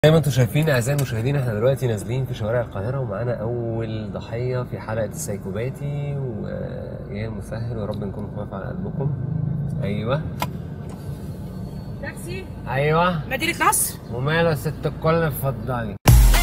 زي ما انتم شايفين اعزائي المشاهدين احنا دلوقتي نازلين في شوارع القاهره ومعانا اول ضحيه في حلقه السايكوباتي ويا مسهل ويا رب نكون خفاف على قلبكم ايوه تاكسي ايوه مدينة نصر وماله يا ست الكل اتفضلي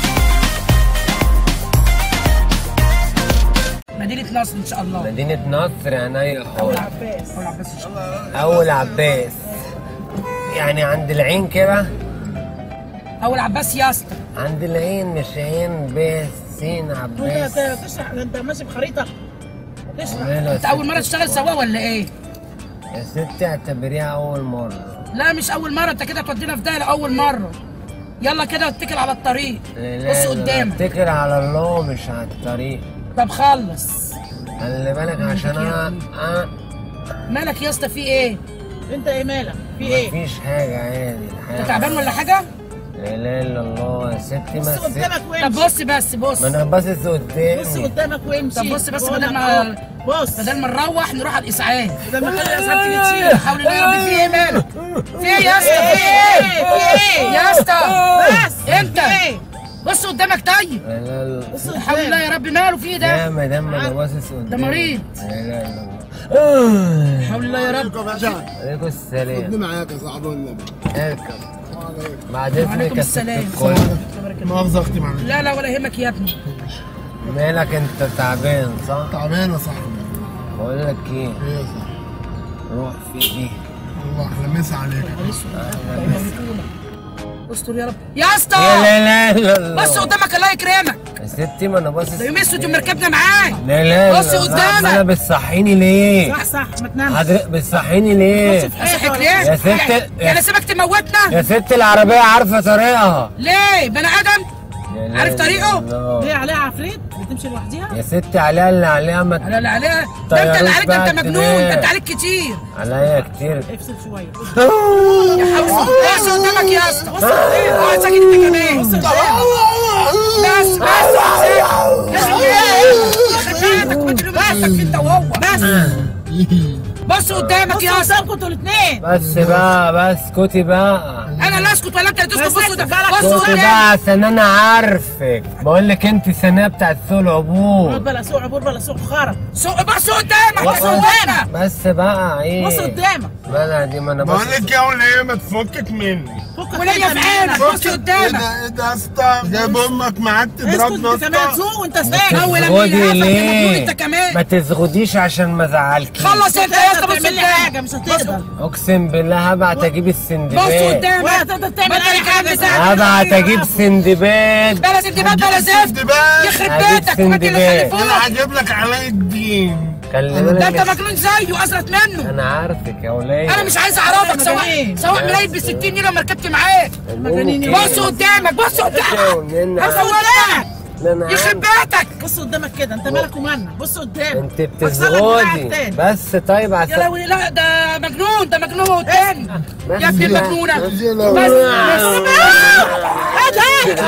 مدينة نصر ان شاء الله مدينه نصر عينيا اول حاضر عباس اول عباس ان شاء الله اول عباس يعني عند العين كده اول عباس يا اسطى عند العين مش عين بس سين عباس تشرح انت ماشي بخريطه تشرح وماله يا انت اول ست مرة تشتغل سواق ولا ايه؟ يا ستي اعتبريها اول مره لا مش اول مرة انت كده تودينا في داهية اول مرة يلا كده اتكل على الطريق لا، بص لا، قدامك اتكل على الله مش على الطريق طب خلص خلي بالك عشان انا أنا مالك يا اسطى في ايه؟ انت ايه مالك في ايه مفيش حاجة عادي الحياة انت تعبان ولا حاجة؟ لا اله الا الله يا ستي ما بص قدامك الست طب وامشي بص بس بص ما انا باصص بص قدامي قدامك وامشي طب بص بس بقول بدل لك ما- أهو. بص بدل ما نروح نروح على الاسعاف بدل ما خلي الاسعاف تيجي تشيل حول الله يا رب في ايه مالك؟ في ايه يا اسطى في ايه؟ في ايه يا اسطى بس انت في ايه بص قدامك طيب لا لا لا بص حول الله يا رب ماله في ايه ده؟ يا مدام انا باصص قدامي ده مريض. لا اله الا الله حول الله يا رب عليكم السلام خدني معاك يا صاحبي والنبي اركب بعد وعليكم اذنك يا ست السلام. الكل مؤاخذة اختي معلش لا لا ولا يهمك يا ابني مالك انت تعبان صح؟ تعبان يا صاحبي بقول لك ايه ايه يا صاحبي روح في ايه الله احلى مسا عليك استر يا رب يا اسطى يا لا لا لا لا بص قدامك الله يكرمك يا ستي ما انا باصص ده يوم اسود يوم قدامي. ركبنا معاه لا لا لا بص لا، قدامك. انا بتصحيني ليه؟ صح صح ما تنامش حضرتك بتصحيني ليه؟ اصحك ليه؟ يا ست- يعني- يعني سيبك تموتنا يا ست العربية عارفة طريقها ليه بني ادم يا لا عارف لا طريقه؟ لا. ليه عليها عفريت بتمشي لوحدها يا ست عليها اللي عليها ما لا لا عليها ده انت اللي طيروش عليك ده انت بقى مجنون الدماغ. ده انت عليك كتير عليا كتير افصل شويه يا حول بص قدامك يا اسطى بص قدامك ساكت انت كمان بص قدامك بس بس يخرب بيتك وانت بس انت وهو بس بص قدامك يا اسطى قدامكم انتوا الاثنين بس بقى بس اسكتي بقى انا لا اسكت ولا انت اللي تسكت بس بص اسكت قدامك بقى. بص اسكتي قدامك بقى عشان انا عارفك بقول لك انت سنة بتاعت سوق العبور بلا سوق عبور بلا سوق خرا سوق بص قدامك بص قدامك بس بقى ايه بص قدامك بلا دي ما انا بس بقول لك يا وليه ما تفكك مني فكك وليا انت في عينك منك. بص ايه قدامك ده ايه ده يا اسطى جايب امك معاك اسكت تضربنا انت كمان يا اسطى تسوق وانت ساكت اول تزغدي امين عفك يا مجنون ليه انت كمان ما تزغديش عشان ما ازعلكيش خلص انت يا اسطى بص تعمل لي حاجه قدامك مش هتقدر اقسم بالله هبعت اجيب بص السندباد قدامك ولا تقدر تعمل ما انت اي اللي حاجه كان زي- هبعت اجيب سندباد بلا سندباد بلا زفت سندباد. يخرب هجيب بيتك وما انت اللي سندباد. انا خلفوك هجيب لك علاء الدين خلي ده انت بالك مجنون زيه ازرت منه انا عارفك يا وليه انا مش عايز اعرفك سواء مجانين. سواء ملايب ب 60 جنيه لما ركبت معاك مجانين. بص قدامك بص قدامك بص قدامك يخرب بيتك بص قدامك كده انت مالك ومالنا بص قدامك انت هكسرك دراعك بتزغدي تاني. بس طيب يا عشان لهوي لا ده مجنون ده مجنون تاني يا ابن المجنونه بس بس بس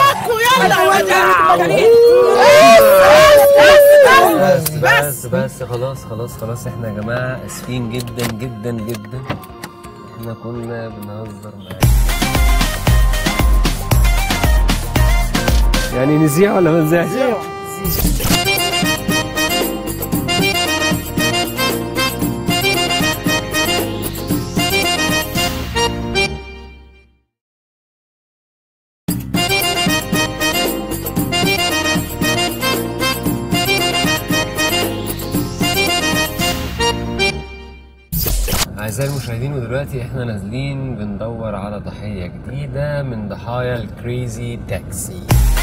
بس بس بس خلاص خلاص خلاص احنا يا جماعه اسفين جدا جدا جدا احنا كنا بنهزر معاك يعني نذيع ولا ما نذيعش؟ أعزائي المشاهدين ودلوقتي احنا نازلين بندور على ضحية جديدة من ضحايا الكريزي تاكسي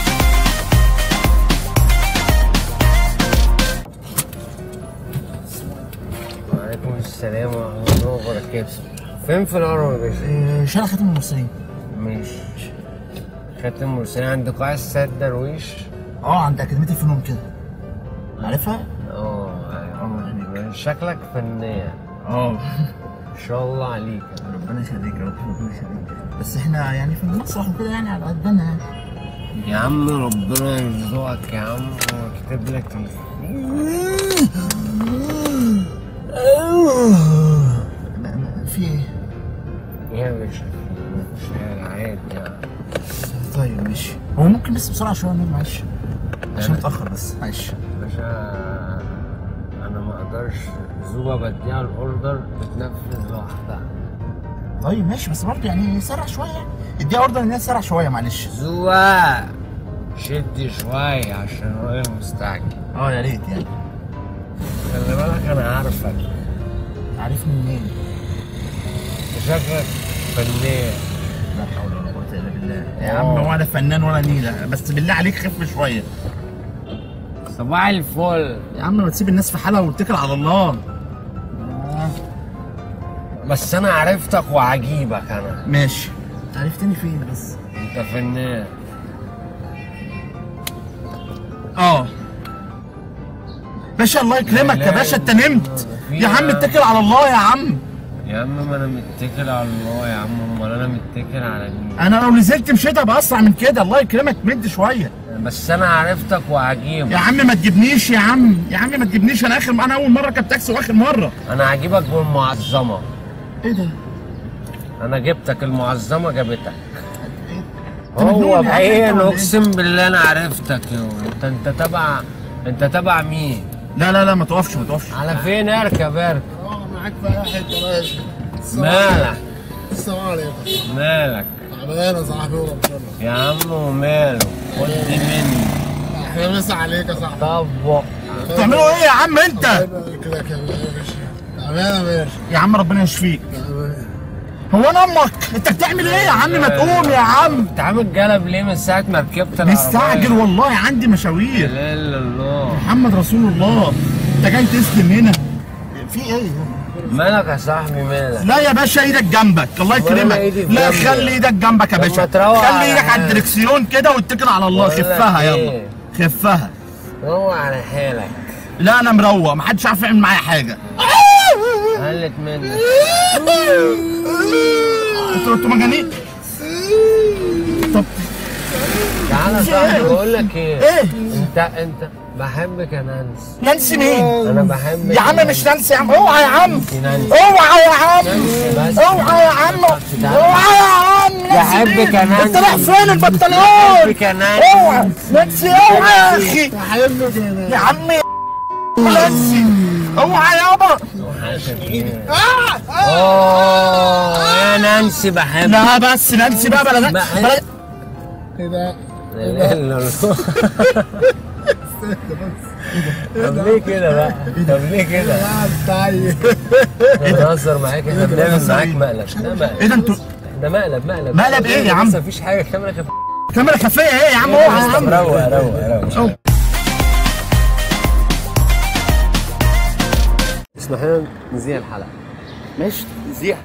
وعليكم السلام ورحمة الله وبركاته فين في الهرم يا باشا؟ شارع خاتم المرسلين مش خاتم مرسلين عند قاع السيد درويش اه عند اكاديميه الفنون كده عارفها؟ اه أيوة. شكلك فنان اه ان شاء الله عليك ربنا يخليك يا رب ربنا يخليك بس احنا يعني في المسرح وكده يعني على قدنا يعني يا عم ربنا يرزقك يا عم ويكتب لك الخير ما- ما- في ايه؟ يا باشا مفيش حاجة عادي يعني طيب ماشي هو ممكن بس بسرعه شويه نقول معلش عشان أنا- متاخر بس معلش باشا انا ما اقدرش زوبا بديها الاوردر بتنفذ لوحدها طيب ماشي بس برضه يعني سرع شويه اديها اوردر ان هي تسرع شويه معلش زوبا شدي شوية عشان الراجل مستعجل اه يا ريت يعني خلي بالك انا عارفك عارفني منين؟ شكلك فنان لا حول ولا قوه الا بالله يا عم ولا فنان ولا نيله بس بالله عليك خف شويه صباح الفل يا عم ما تسيب الناس في حالها واتكل على الله بس انا عرفتك وعجيبك انا ماشي عرفتني فين بس انت فنان اه باشا الله يكرمك يا لا، باشا انت نمت في يا عم يا- اتكل على الله يا عم يا عم ما انا متكل على الله يا عم امال انا متكل على مين انا لو نزلت مشيت ابقى اسرع من كده الله يكرمك مد شويه بس انا عرفتك يا وعجيبك عم ما تجيبنيش يا عم يا عم ما تجيبنيش انا اخر انا اول مره كنت تاكسي واخر مره انا عجيبك بالمعظمه ايه ده انا جبتك المعظمه جابتك أنت مجنون هو يا عم بعين أنت ولا إيه؟ اقسم بالله انا عرفتك يو انت انت تبع انت تبع مين لا لا لا ما توقفش ما توقفش على فين اركب اركب اه معاك في اي حته يا باشا مالك السلام عليكم مالك تعبان يا صاحبي وربنا يا عم وماله خد دي مني احنا مسا عليك يا صاحبي طبق بتعملوا ايه يا عم انت كده كده يا باشا تعبان يا باشا يا عم ربنا يشفيك تعبان. هو انا امك انت بتعمل ايه يا عم ما تقوم يا عم انت عامل جلب ليه من ساعه ما ركبت العربيه مستعجل والله عندي مشاوير لا الا الله محمد رسول الله انت جاي تسلم هنا في ايه مالك يا صاحبي مالك لا يا باشا ايدك جنبك الله ولا يكرمك إيدي في لا جنبي. خلي ايدك جنبك يا طب باشا ما تروق خلي على ايدك على حالك. الدركسيون كده واتكل على الله بقول لك خفها يلا إيه؟ خفها روق على حالك لا انا مروق محدش عارف يعمل معايا حاجه قلت منك انتوا انتوا مجانين طب تعالى يا صاحبي بقول لك ايه ايه انت انت بحبك يا نانسي نانسي مين انا بحبك يا عم مش نانسي يا عم اوعى يا عم نانسي نانسي اوعى يا عم نانسي بس اوعى يا عم اوعى يا عم نانسي بحبك يا مين؟ انت نانسي. رايح فين البنطلون بحبك يا نانسي اوعى نانسي اوعى يا اخي بحبك يا يا عم نانسي اوعى يابا اوه يا نانسي بحبك لا بس نانسي بقى بلا بحب- بلا كده لا اله الا الله طب ليه كده بقى؟ طب ليه كده؟ يا طيب بنهزر معاك احنا بنعمل معاك مقلب ده مقلب ايه ده انتوا ده مقلب مقلب مقلب ايه يا عم؟ لسه مفيش حاجه الكاميرا خفيفه كاميرا خفيه ايه يا عم اوعى يا عم روق روق روق اسمح لنا نذيع الحلقه ماشي زيح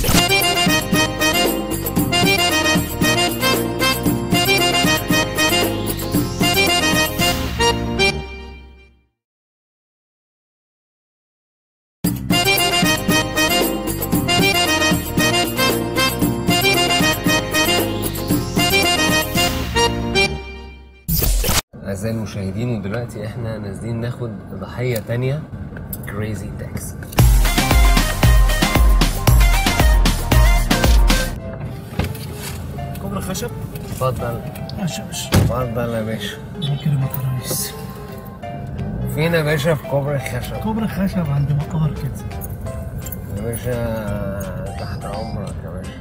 اعزائي المشاهدين ودلوقتي احنا نازلين ناخد ضحيه تانية كريزي تاكسي كوبرا خشب اتفضل ماشي يا باشا اتفضل يا باشا يكرمك يا ريس فين يا باشا في كوبري الخشب كوبرا خشب عند مقر كده يا باشا تحت امرك يا باشا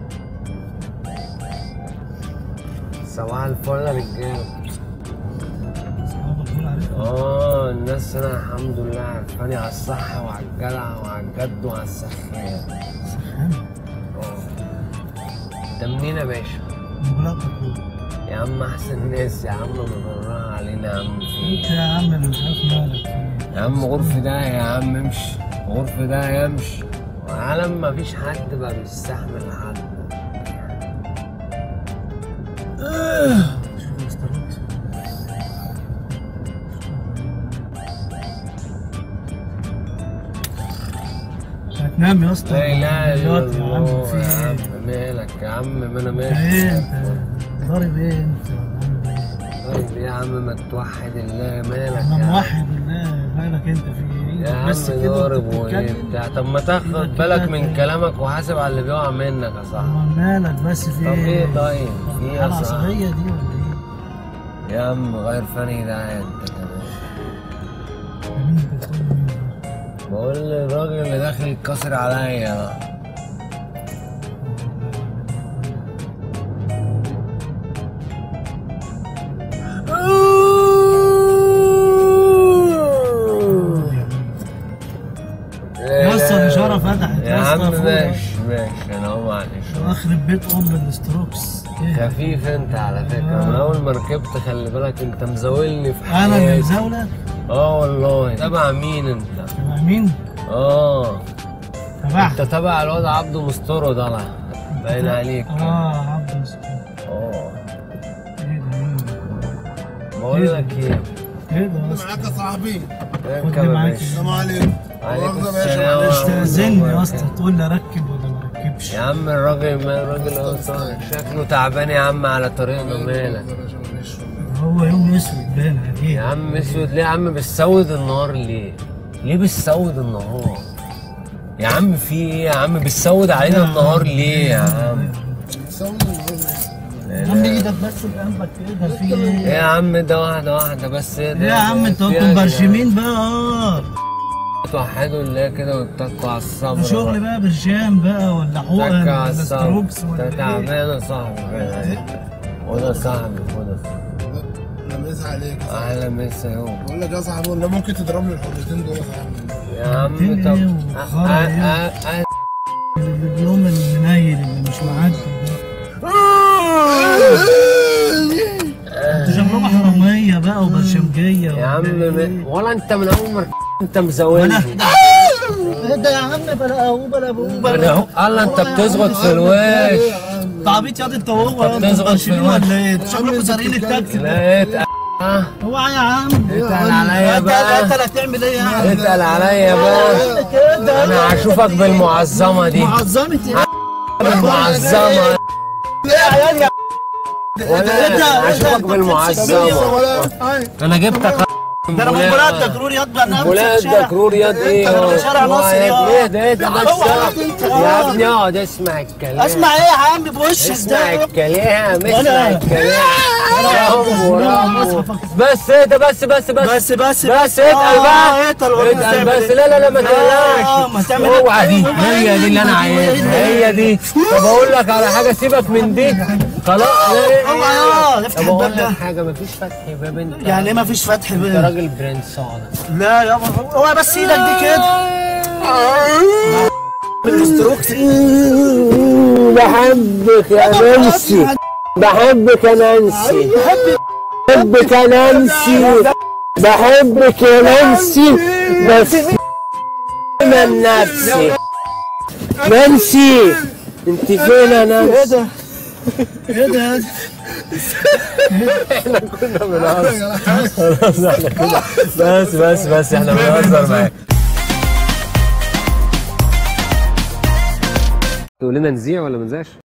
صباح الفل يا رجاله صحابك دول عارف اه الناس هنا الحمد لله عارفاني على الصح وعلى الجدع وعلى الجد وعلى السخان سخان اه ده منين يا باشا؟ من بلاد الكوبرا يا عم احسن ناس يا عم مبرها علينا يا عم انت في يا عم اللي مش عارف مالك فيه يا عم غرف ده يا عم امشي غرف ده يمشي وعالم ما فيش حد بقى بيستحمل حد شوف الاسترات هتنام يا اسطى لا اله الا عياط يا عم الله في يا ايه؟ عم مالك يا عم ما انا انت ماشي ايه انت ضارب ايه انت يا عم طيب يا عم ما توحد الله مالك انا يا عم؟ موحد بالله مالك انت في ايه يا عم بس كده ضارب وأنت بتتكلم؟ وبتاع طب ما تاخد كده بالك من كده. كلامك وحاسب على اللي بيقع منك يا صاحبي امال مالك بس في طب ايه طيب؟ في ايه يا الحالة صاحبي؟ العصبية دي ولا ايه؟ يا عم غير فني ده انت كمان مين بتقول مين ده؟ بقول للراجل اللي داخل يتكسر عليا بقى. يا اسطى الاشاره فتحت يا عم اسطى فوق. ماشي ماشي انا اهو معلش اخرب بيت ام الاستروكس إيه؟ خفيف انت على فكره من اول ما ركبت خلي بالك انت مزاولني في انا اللي حياتي مزاولك اه والله تبع مين انت؟ تبع مين؟ اه تبعك انت تبع الواد عبده مستورو طالع باين عليك اه عبد المسكين. اه ايه ده مين؟ بقول لك ايه ايه ده يا اسطى؟ معاك يا صاحبي اركب خدني يا معاك. باشا السلام عليكم عليكم مؤاخذة يا باشا، السلام معلش. ورحمة تأذني الله يا اسطى وبركاته. تقول لي اركب ولا ما اركبش يا عم الراجل ما الراجل اهو صاحي. شكله تعبان يا عم على طريقنا مالك هو يوم اسود باين يا عليه عم اسود ليه يا عم بتسود النهار ليه؟ ليه بتسود النهار؟ يا عم في ايه يا عم بتسود علينا النهار ليه يا عم؟ يا عم ايدك بس بقلبك كده في ايه ايه؟ يا عم ده واحده واحده بس ايه ده ايه يا عم انتوا في انتوا إيه يا مبرشمين بقى اه جدعان؟ توحدوا الله كده واتقوا على الصبر ده شغل بقى برشام بقى ولا حقن اتقوا على ولا الصبر ستروكس انت ولا ايه؟ تعبان يا صاحبي خد يا صاحبي خد يا صاحبي انا مسا عليك اهلا مسا يوم بقول لك يا صاحبي ولا ممكن تضربني الحرتين دول يا صاحبي يا عم الدنيا طب ايه أ- وخرا أ- ايه؟ أ- أ- اليوم المنيل اللي مش معدي ده انتوا شغلكم حرامية بقى وبرشمجية يا عم ولا ايه؟ م- ولا انت من اول ما انت مزولني ايه ده يا عم بلا اهو بلا ابو انا بلا اهو الله انت بتزغط في الوش انت عبيط ياض انت وهو طب انتوا تزغط في مبرشمين الوش. ولا ايه؟ انتوا شغلكم سارقين التاكسي ده. لقيت اه هو يا عم اتقل عليا انت بقى. انت اللي هتعمل ايه يعني؟ اتقل عليا بقى كده انا هشوفك بالمعظمه دي معظمة ايه؟ بالمعظمه يا عيال يا ولا هشوفك بالمعظمه انا جبتك ده انا من بلاد دكرور ياض بقى انا ولاد دكرور ياض ايه انت من شارع ناصر يا ايه ده ايه ده بس اوعى انت. يا ابني اقعد اسمع الكلام اسمع ايه يا عم بوش اسمع ازاي الكلام اسمع ولا- الكلام ولا- رامبو ولا- رامبو بس ايه ده بس بس بس بس بس بس اتقل بقى اتقل والله اتقل تعمل بس ايه؟ لا لا لا ما آه، ما تقلقش تعمل اوعى دي ايه؟ هي دي اللي انا عايزها هي دي طب اقول لك على حاجه سيبك من دي خلاص اوعى يا افتح طب اقول الباب ده لك حاجه مفيش فتح باب انت يعني ايه مفيش فتح انت بقى راجل برنس اقعد لا يابا اوعى بس ايدك دي كده بالستروكس بحبك يا نانسي بحبك يا نانسي بحبك يا نانسي بحبك يا نانسي بس من نفسي نانسي انت فين يا نانسي ايه ده احنا كنا بنهزر خلاص احنا كنا بس بس بس احنا بنهزر معاك تقول لنا نذيع ولا ما نذيعش؟